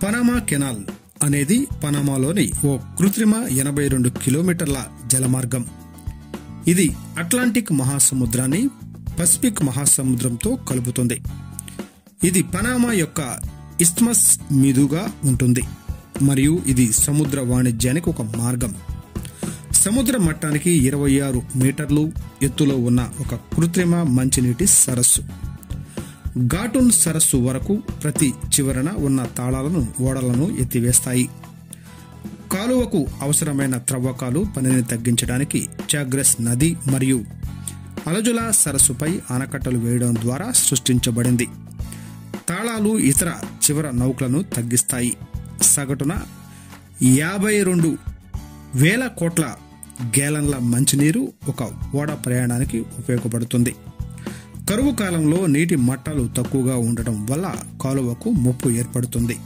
Panama canal అనేది పనామాలోని ఓ కృత్రిమ ఎనభై రెండు కిలోమీటర్ల జలమార్గం ఇది అట్లాంటిక్ మహాసముద్రాన్ని పసిఫిక్ మహాసముద్రంతో కలుపుతుంది ఇది పనామా యొక్క ఇస్మస్ మీదుగా ఉంటుంది మరియు ఇది సముద్ర వాణిజ్యానికి ఒక మార్గం సముద్ర మట్టానికి ఇరవై ఆరు మీటర్లు ఎత్తులో ఉన్న ఒక కృత్రిమ మంచినీటి సరస్సు ఘాటున్ సరస్సు వరకు ప్రతి చివరన ఉన్న తాళాలను ఓడలను ఎత్తివేస్తాయి కాలువకు అవసరమైన త్రవ్వకాలు పనిని తగ్గించడానికి చాగ్రెస్ నది మరియు అలజుల సరస్సుపై ఆనకట్టలు వేయడం ద్వారా సృష్టించబడింది తాళాలు ఇతర చివర నౌకలను తగ్గిస్తాయి సగటున యాభై రెండు వేల కోట్ల గ్యాలన్ల మంచినీరు ఒక ఓడ ప్రయాణానికి ఉపయోగపడుతుంది కరువు కాలంలో నీటి మట్టాలు తక్కువగా ఉండటం వల్ల కాలువకు ముప్పు ఏర్పడుతుంది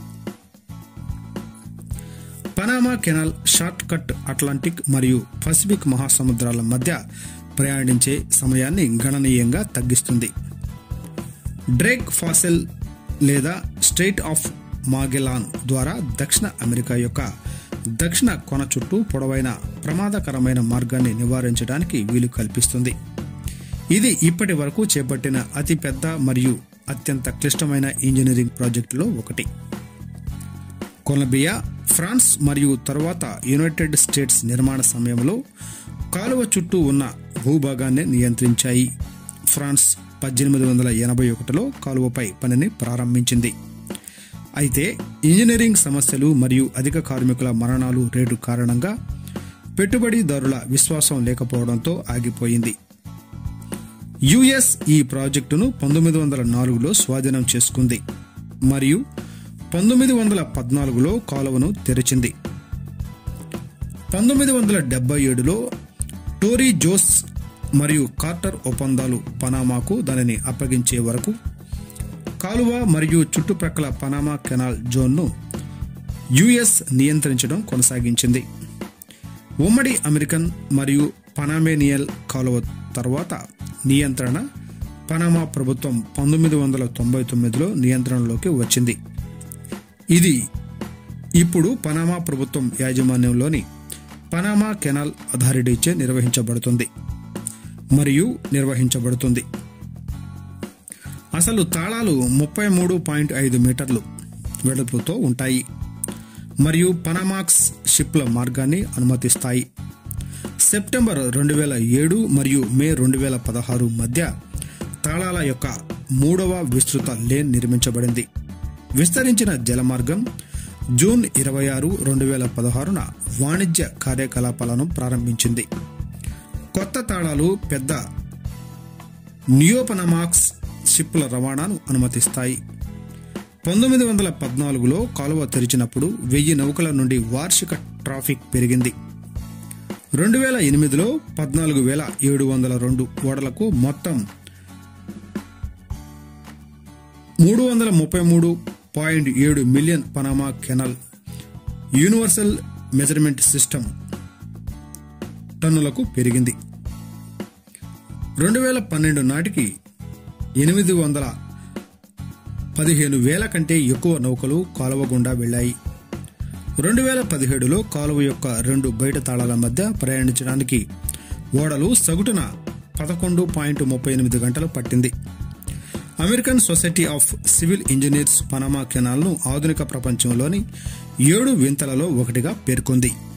Panama canal shortcut Atlantic మరియు పసిఫిక్ మహాసముద్రాల మధ్య ప్రయాణించే సమయాన్ని గణనీయంగా తగ్గిస్తుంది డ్రేక్ ఫాసెల్ లేదా స్ట్రైట్ ఆఫ్ మాగెలాన్ ద్వారా దక్షిణ అమెరికా యొక్క దక్షిణ కొన చుట్టూ పొడవైన ప్రమాదకరమైన మార్గాన్ని నివారించడానికి వీలు కల్పిస్తుంది ఇది ఇప్పటి వరకు చేపట్టిన అతిపెద్ద మరియు అత్యంత క్లిష్టమైన ఇంజనీరింగ్ ప్రాజెక్టులో ఒకటి కొలంబియా ఫ్రాన్స్ మరియు తరువాత యునైటెడ్ స్టేట్స్ నిర్మాణ సమయంలో కాలువ చుట్టూ ఉన్న భూభాగాన్ని నియంత్రించాయి ఫ్రాన్స్ పద్దెనిమిది వందల ఎనభై ఒకటిలో కాలువపై పనిని ప్రారంభించింది అయితే ఇంజనీరింగ్ సమస్యలు మరియు అధిక కార్మికుల మరణాలు రేటు కారణంగా పెట్టుబడిదారుల విశ్వాసం లేకపోవడంతో ఆగిపోయింది యుఎస్ ఈ ప్రాజెక్టును పంతొమ్మిది వందల నాలుగులో స్వాధీనం చేసుకుంది మరియు పంతొమ్మిది వందల పద్నాలుగులో కాలువను తెరిచింది పంతొమ్మిది వందల డెబ్బై ఏడులో టోరీ జోస్ మరియు కార్టర్ ఒప్పందాలు పనామాకు దానిని అప్పగించే వరకు కాలువ మరియు చుట్టుప్రక్కల పనామా కెనాల్ జోన్ను యుఎస్ నియంత్రించడం కొనసాగించింది ఉమ్మడి అమెరికన్ మరియు పనామేనియల్ కాలువ తర్వాత నియంత్రణ పనామా ప్రభుత్వం పంతొమ్మిది వందల తొంభై తొమ్మిదిలో నియంత్రణలోకి వచ్చింది ఇది ఇప్పుడు పనామా ప్రభుత్వం యాజమాన్యంలోని పనామా కెనాల్ అథారిటీచే నిర్వహించబడుతుంది మరియు నిర్వహించబడుతుంది అసలు తాళాలు ముప్పై మూడు పాయింట్ ఐదు మీటర్లు వెడల్పుతో ఉంటాయి మరియు పనామాక్స్ షిప్ల మార్గాన్ని అనుమతిస్తాయి సెప్టెంబర్ రెండు వేల ఏడు మరియు మే రెండు వేల పదహారు మధ్య తాళాల యొక్క మూడవ విస్తృత లేన్ నిర్మించబడింది విస్తరించిన జలమార్గం జూన్ ఇరవై ఆరు రెండు వేల పదహారున వాణిజ్య కార్యకలాపాలను ప్రారంభించింది కొత్త తాళాలు పెద్ద నియోపనమాక్స్ షిప్ల రవాణాను అనుమతిస్తాయి పంతొమ్మిది వందల పద్నాలుగులో కాలువ తెరిచినప్పుడు వెయ్యి నౌకల నుండి వార్షిక ట్రాఫిక్ పెరిగింది రెండు వేల ఎనిమిదిలో పద్నాలుగు వేల ఏడు వందల రెండు ఓడలకు మొత్తం మూడు వందల ముప్పై మూడు పాయింట్ ఏడు million Panama canal universal measurement system టన్నులకు పెరిగింది రెండు వేల పన్నెండు నాటికి ఎనిమిది వందల పదిహేను వేల కంటే ఎక్కువ నౌకలు కాలువ గుండా వెళ్ళాయి రెండు వేల పదిహేడులో కాలువ యొక్క రెండు బయట తాళాల మధ్య ప్రయాణించడానికి ఓడలు సగటున పదకొండు పాయింట్ ముప్పై ఎనిమిది గంటలు పట్టింది American society of civil engineers Panama కెనాల్ను ఆధునిక ప్రపంచంలోని ఏడు వింతలలో ఒకటిగా పేర్కొంది